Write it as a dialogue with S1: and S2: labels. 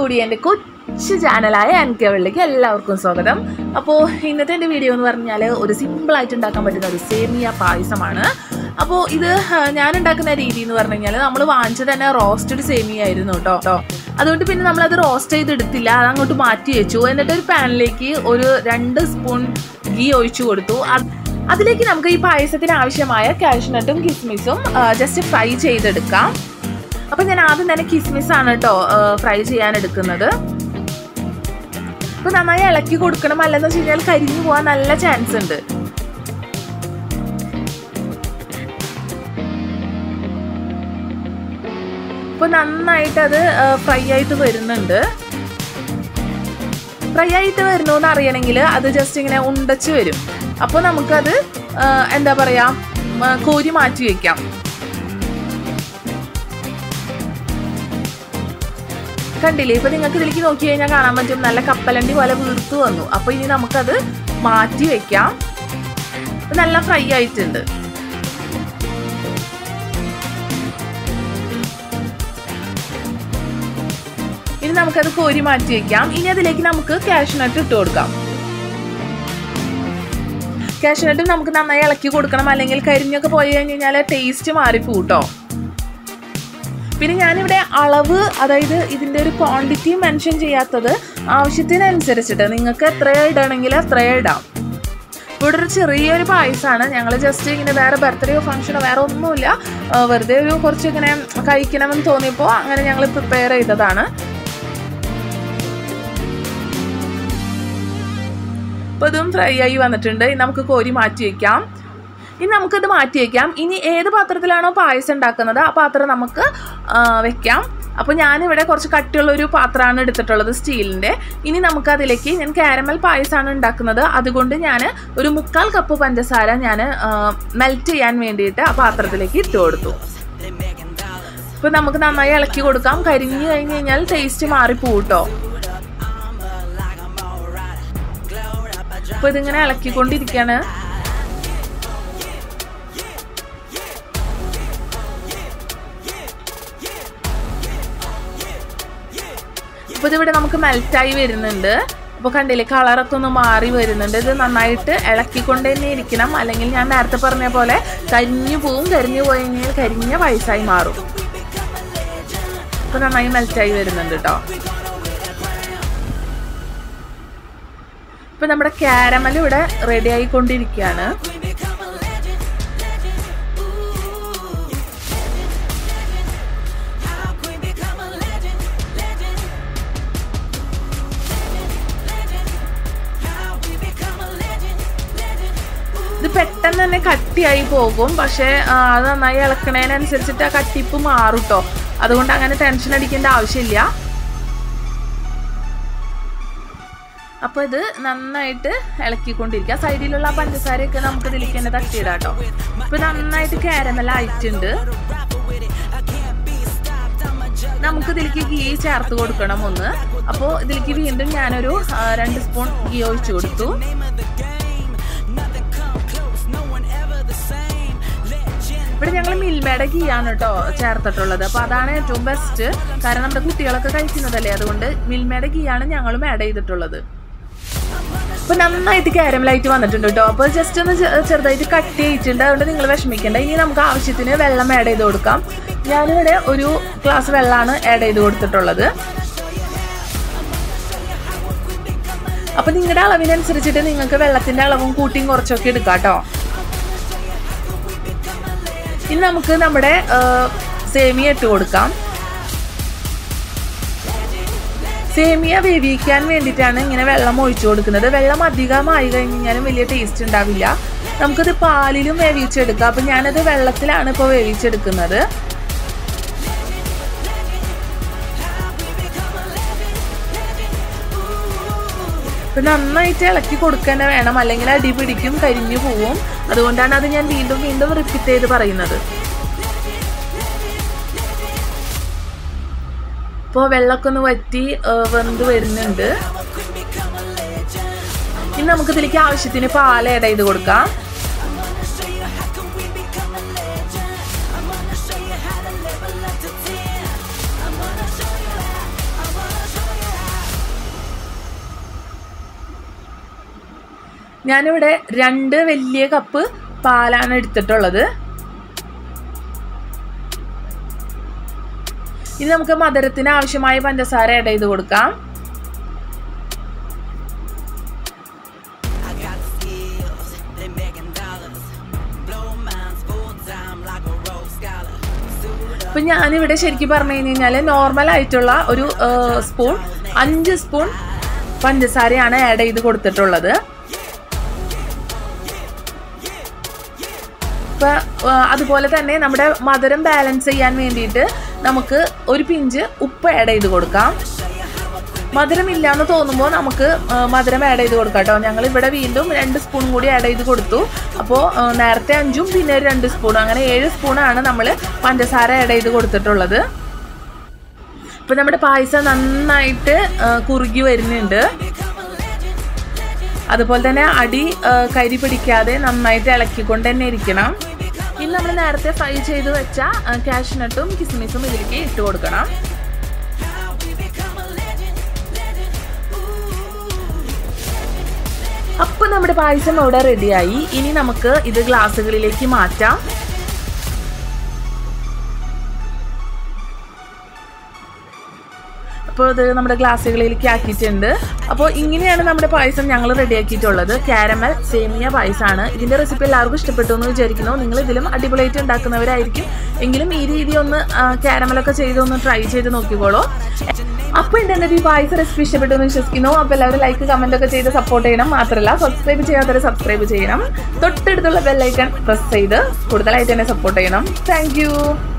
S1: കൂടി എൻ്റെ കൊച്ചു ചാനലായ എൻ കെവളിലേക്ക് എല്ലാവർക്കും സ്വാഗതം അപ്പോൾ ഇന്നത്തെ എൻ്റെ വീഡിയോ എന്ന് പറഞ്ഞാൽ ഒരു സിമ്പിളായിട്ട് ഉണ്ടാക്കാൻ പറ്റുന്ന ഒരു സേമിയ പായസമാണ് അപ്പോൾ ഇത് ആ, ഞാൻ ഉണ്ടാക്കുന്ന രീതി എന്ന് പറഞ്ഞു കഴിഞ്ഞാൽ നമ്മൾ വാങ്ങിച്ചത് തന്നെ റോസ്റ്റഡ് സേമിയ ആയിരുന്നു കേട്ടോ കേട്ടോ അതുകൊണ്ട് പിന്നെ നമ്മളത് റോസ്റ്റ് ചെയ്തെടുത്തില്ല അത് അങ്ങോട്ട് മാറ്റി വെച്ചു എന്നിട്ട് ഒരു പാനിലേക്ക് ഒരു രണ്ട് സ്പൂൺ ഗീ ഒഴിച്ചു കൊടുത്തു അത് അതിലേക്ക് നമുക്ക് ഈ പായസത്തിന് ആവശ്യമായ കാഷ്നട്ടും കിസ്മിസും ജസ്റ്റ് ഫ്രൈ ചെയ്തെടുക്കാം അപ്പം ഞാൻ ആദ്യം തന്നെ കിസ്മിസ് ആണ് കേട്ടോ ഫ്രൈ ചെയ്യാൻ എടുക്കുന്നത് ഇപ്പൊ നന്നായി ഇളക്കി കൊടുക്കണം അല്ലെന്ന് വെച്ച് കഴിഞ്ഞാൽ കരിഞ്ഞു പോകാൻ നല്ല ചാൻസ് ഉണ്ട് ഇപ്പൊ നന്നായിട്ട് അത് ഫ്രൈ ആയിട്ട് വരുന്നുണ്ട് ഫ്രൈ ആയിട്ട് വരുന്നു എന്ന് അറിയണമെങ്കിൽ അത് ജസ്റ്റ് ഇങ്ങനെ ഉണ്ടച്ച് വരും അപ്പോൾ നമുക്കത് ആ, എന്താ പറയാ ഉം, ആ, കോരി മാറ്റി വെക്കാം കണ്ടില്ലേ ഇപ്പൊ നിങ്ങൾക്ക് ഇതിലേക്ക് നോക്കി കഴിഞ്ഞാൽ കാണാൻ പറ്റും നല്ല കപ്പലണ്ടി പോലെ വീർത്തു വന്നു അപ്പൊ ഇനി നമുക്കത് മാറ്റി വെക്കാം ഇത് നല്ല ഫ്രൈ ആയിട്ടുണ്ട് ഇനി നമുക്കത് കോരി മാറ്റി വെക്കാം ഇനി അതിലേക്ക് നമുക്ക് കാഷ്നട്ട് ഇട്ട് കൊടുക്കാം കാഷ്നട്ട് നമുക്ക് നന്നായി ഇളക്കി കൊടുക്കണം അല്ലെങ്കിൽ കരിഞ്ഞൊക്കെ പോയി കഴിഞ്ഞ് കഴിഞ്ഞാൽ ടേസ്റ്റ് മാറിപ്പോവും കേട്ടോ പിന്നെ ഞാനിവിടെ അളവ് അതായത് ഇതിൻ്റെ ഒരു ക്വാണ്ടിറ്റി മെൻഷൻ ചെയ്യാത്തത് ആവശ്യത്തിനനുസരിച്ചിട്ട് നിങ്ങൾക്ക് എത്രയോ ഇടണമെങ്കിൽ അത്രയോ ഇടാം ഇവിടെ ഒരു ചെറിയൊരു പായസമാണ് ഞങ്ങൾ ജസ്റ്റ് ഇങ്ങനെ വേറെ ബർത്ത്ഡേയോ ഫംഗ്ഷനോ വേറെ ഒന്നുമില്ല ആ, വെറുതെ ഒരു കുറച്ച് ഇങ്ങനെ കഴിക്കണമെന്ന് തോന്നിയപ്പോൾ അങ്ങനെ ഞങ്ങൾ പ്രിപ്പയർ ചെയ്തതാണ് അപ്പോൾ ഇതും ഫ്രൈ ആയി വന്നിട്ടുണ്ട് ഇനി നമുക്ക് കോരി മാറ്റി വയ്ക്കാം ഇനി നമുക്കിത് മാറ്റി വയ്ക്കാം ഇനി ഏത് പാത്രത്തിലാണോ പായസം ഉണ്ടാക്കുന്നത് ആ പാത്രം നമുക്ക് ആ, വെക്കാം അപ്പോൾ ഞാനിവിടെ കുറച്ച് കട്ടിയുള്ള ഒരു പാത്രമാണ് എടുത്തിട്ടുള്ളത് സ്റ്റീലിൻ്റെ ഇനി നമുക്ക് അതിലേക്ക് ഞാൻ കാരമൽ പായസമാണ് ഉണ്ടാക്കുന്നത് അതുകൊണ്ട് ഞാൻ ഒരു മുക്കാൽ കപ്പ് പഞ്ചസാര ഞാൻ മെൽറ്റ് ചെയ്യാൻ വേണ്ടിയിട്ട് ആ പാത്രത്തിലേക്ക് ഇട്ട് കൊടുത്തു ഇപ്പോൾ നമുക്ക് നന്നായി ഇളക്കി കൊടുക്കാം കരിഞ്ഞു കഴിഞ്ഞ് കഴിഞ്ഞാൽ ടേസ്റ്റ് മാറിപ്പോവും കേട്ടോ അപ്പോൾ ഇതിങ്ങനെ ഇളക്കിക്കൊണ്ടിരിക്കുകയാണ് അപ്പോൾ ഇതിവിടെ നമുക്ക് മെൽറ്റായി വരുന്നുണ്ട് അപ്പോൾ കണ്ടില്ലേ കളറൊക്കെ ഒന്ന് മാറി വരുന്നുണ്ട് ഇത് നന്നായിട്ട് ഇളക്കിക്കൊണ്ട് തന്നെ ഇരിക്കണം അല്ലെങ്കിൽ ഞാൻ നേരത്തെ പറഞ്ഞ പോലെ കരിഞ്ഞു പോവും കരിഞ്ഞു പോയി കഴിഞ്ഞാൽ കരിഞ്ഞ പൈസായി മാറും ഇപ്പോൾ നന്നായി മെൽറ്റായി വരുന്നുണ്ട് കേട്ടോ ഇപ്പൊ നമ്മുടെ കാരമൽ ഇവിടെ റെഡി ആയിക്കൊണ്ടിരിക്കുകയാണ് ഇത് പെട്ടെന്ന് തന്നെ കട്ടിയായി പോകും പക്ഷേ ആ, അത് നന്നായി ഇളക്കണതിനനുസരിച്ചിട്ട് ആ കട്ടിപ്പ് മാറും കേട്ടോ അതുകൊണ്ട് അങ്ങനെ ടെൻഷൻ അടിക്കേണ്ട ആവശ്യമില്ല അപ്പോൾ ഇത് നന്നായിട്ട് ഇളക്കിക്കൊണ്ടിരിക്കുക സൈഡിലുള്ള ആ പഞ്ചസാരയൊക്കെ നമുക്ക് ഇതിലേക്ക് തന്നെ തട്ടിയിടാം കേട്ടോ ഇപ്പോൾ നന്നായിട്ട് കാരമൽ ആയിട്ടുണ്ട് നമുക്ക് ഇതിലേക്ക് ഗീ ചേർത്ത് കൊടുക്കണം ഒന്ന് അപ്പോൾ ഇതിലേക്ക് വീണ്ടും ഞാനൊരു ആ, രണ്ട് സ്പൂൺ ഗീ ഒഴിച്ചു കൊടുത്തു ഇവിടെ ഞങ്ങൾ മിൽമയുടെ ഗീ ആണ് കേട്ടോ ചേർത്തിട്ടുള്ളത് അപ്പോൾ അതാണ് ഏറ്റവും ബെസ്റ്റ് കാരണം നമ്മുടെ കുട്ടികളൊക്കെ കഴിക്കുന്നതല്ലേ അതുകൊണ്ട് മിൽമയുടെ ഗീ ആണ് ഞങ്ങളും ആഡ് ചെയ്തിട്ടുള്ളത് അപ്പൊ നന്നായിട്ട് കാരമലായിട്ട് വന്നിട്ടുണ്ട് കേട്ടോ അപ്പോൾ ജസ്റ്റ് ഒന്ന് ചെ- ചെറുതായിട്ട് കട്ട് ചെയ്തിട്ടുണ്ട് അതുകൊണ്ട് നിങ്ങൾ വിഷമിക്കേണ്ട ഇനി നമുക്ക് ആവശ്യത്തിന് വെള്ളം ആഡ് ചെയ്ത് കൊടുക്കാം ഞാനിവിടെ ഒരു ഗ്ലാസ് വെള്ളമാണ് ആഡ് ചെയ്ത് കൊടുത്തിട്ടുള്ളത് അപ്പൊ നിങ്ങളുടെ അളവിനനുസരിച്ചിട്ട് നിങ്ങൾക്ക് വെള്ളത്തിന്റെ അളവും കൂട്ടിയും കുറച്ചൊക്കെ എടുക്കാം കേട്ടോ ഇനി നമുക്ക് നമ്മുടെ ആ, സേമിയ ഇട്ട് കൊടുക്കാം സേമിയ വേവിക്കാൻ വേണ്ടിയിട്ടാണ് ഇങ്ങനെ വെള്ളം ഒഴിച്ചു കൊടുക്കുന്നത് വെള്ളം അധികമായി കഴിഞ്ഞ് കഴിഞ്ഞാലും വലിയ ടേസ്റ്റ് ഉണ്ടാവില്ല നമുക്കത് പാലിലും വേവിച്ചെടുക്കാം അപ്പം ഞാനത് വെള്ളത്തിലാണ് ഇപ്പോൾ വേവിച്ചെടുക്കുന്നത് ഇപ്പം നന്നായിട്ട് ഇളക്കി കൊടുക്കുക വേണം അല്ലെങ്കിൽ അടി പിടിക്കും കരിഞ്ഞു പോവും അതുകൊണ്ടാണ് അത് ഞാൻ വീണ്ടും വീണ്ടും റിപ്പീറ്റ് ചെയ്ത് പറയുന്നത് ഇപ്പോൾ വെള്ളമൊക്കെ ഒന്ന് വറ്റി ആ, വെന്ത് വരുന്നുണ്ട് ഇനി നമുക്ക് ഇതിലേക്ക് ആവശ്യത്തിന് പാൽ ആഡ് ചെയ്ത് കൊടുക്കാം ഞാനിവിടെ രണ്ട് വലിയ കപ്പ് പാലാണ് എടുത്തിട്ടുള്ളത് ഇനി നമുക്ക് മധുരത്തിന് ആവശ്യമായ പഞ്ചസാര ആഡ് ചെയ്ത് കൊടുക്കാം
S2: I got the skills, they making dollars. Blow minds full time like a Rhodes scholar. Suit up,
S1: അപ്പം ഞാനിവിടെ ശരിക്കും പറഞ്ഞു കഴിഞ്ഞ് കഴിഞ്ഞാൽ നോർമൽ ആയിട്ടുള്ള ഒരു സ്പൂൺ അഞ്ച് സ്പൂൺ പഞ്ചസാരയാണ് ആഡ് ചെയ്ത് കൊടുത്തിട്ടുള്ളത് ഇപ്പം അതുപോലെ തന്നെ നമ്മുടെ മധുരം ബാലൻസ് ചെയ്യാൻ വേണ്ടിയിട്ട് നമുക്ക് ഒരു പിഞ്ച് ഉപ്പ് ആഡ് ചെയ്ത് കൊടുക്കാം മധുരം ഇല്ലാന്ന് തോന്നുമ്പോൾ നമുക്ക് ആ, മധുരം ആഡ് ചെയ്ത് കൊടുക്കാം കേട്ടോ ഞങ്ങൾ ഇവിടെ വീണ്ടും രണ്ട് സ്പൂൺ കൂടി ആഡ് ചെയ്ത് കൊടുത്തു അപ്പോൾ നേരത്തെ അഞ്ചും പിന്നെ ഒരു രണ്ട് സ്പൂൺ അങ്ങനെ ഏഴ് സ്പൂണാണ് നമ്മൾ പഞ്ചസാര ആഡ് ചെയ്ത് കൊടുത്തിട്ടുള്ളത് ഇപ്പം നമ്മുടെ പായസം നന്നായിട്ട് ആ, കുറുകി വരുന്നുണ്ട് അതുപോലെ തന്നെ അടി ആ, കരി പിടിക്കാതെ നന്നായിട്ട് ഇളക്കിക്കൊണ്ട് തന്നെ ഇരിക്കണം ഇനി നമ്മൾ നേരത്തെ ഫ്രൈ ചെയ്ത് വെച്ച കാഷ്നട്ടും കിസ്മിസും ഇതിലേക്ക് ഇട്ട് കൊടുക്കണം അപ്പൊ നമ്മുടെ പായസം ഇവിടെ റെഡിയായി ഇനി നമുക്ക് ഇത് ഗ്ലാസ്സുകളിലേക്ക് മാറ്റാം അപ്പോൾ ഇത് നമ്മുടെ ഗ്ലാസ്സുകളിലേക്ക് ആക്കിയിട്ടുണ്ട് അപ്പോൾ ഇങ്ങനെയാണ് നമ്മുടെ പായസം ഞങ്ങൾ റെഡിയാക്കിയിട്ടുള്ളത് കാരമൽ സേമിയ പായസമാണ് ഇതിൻ്റെ റെസിപ്പി എല്ലാവർക്കും ഇഷ്ടപ്പെട്ടു എന്ന് വിചാരിക്കുന്നു നിങ്ങൾ ഇതിലും അടിപൊളിയായിട്ട് ഉണ്ടാക്കുന്നവരായിരിക്കും എങ്കിലും ഈ രീതി ഒന്ന് കാരമലൊക്കെ ചെയ്ത് ഒന്ന് ട്രൈ ചെയ്ത് നോക്കിക്കോളൂ അപ്പോൾ എൻ്റെ ഈ പായസ റെസിപ്പി ഇഷ്ടപ്പെട്ടു എന്ന് വിശ്വസിക്കുന്നു അപ്പോൾ എല്ലാവരും ലൈക്ക് കമൻ്റ് ഒക്കെ ചെയ്ത് സപ്പോർട്ട് ചെയ്യണം മാത്രമല്ല സബ്സ്ക്രൈബ് ചെയ്യാത്തവരെ സബ്സ്ക്രൈബ് ചെയ്യണം തൊട്ടടുത്തുള്ള ബെല്ലൈക്കൺ പ്രസ് ചെയ്ത് കൂടുതലായിട്ട് തന്നെ സപ്പോർട്ട് ചെയ്യണം താങ്ക്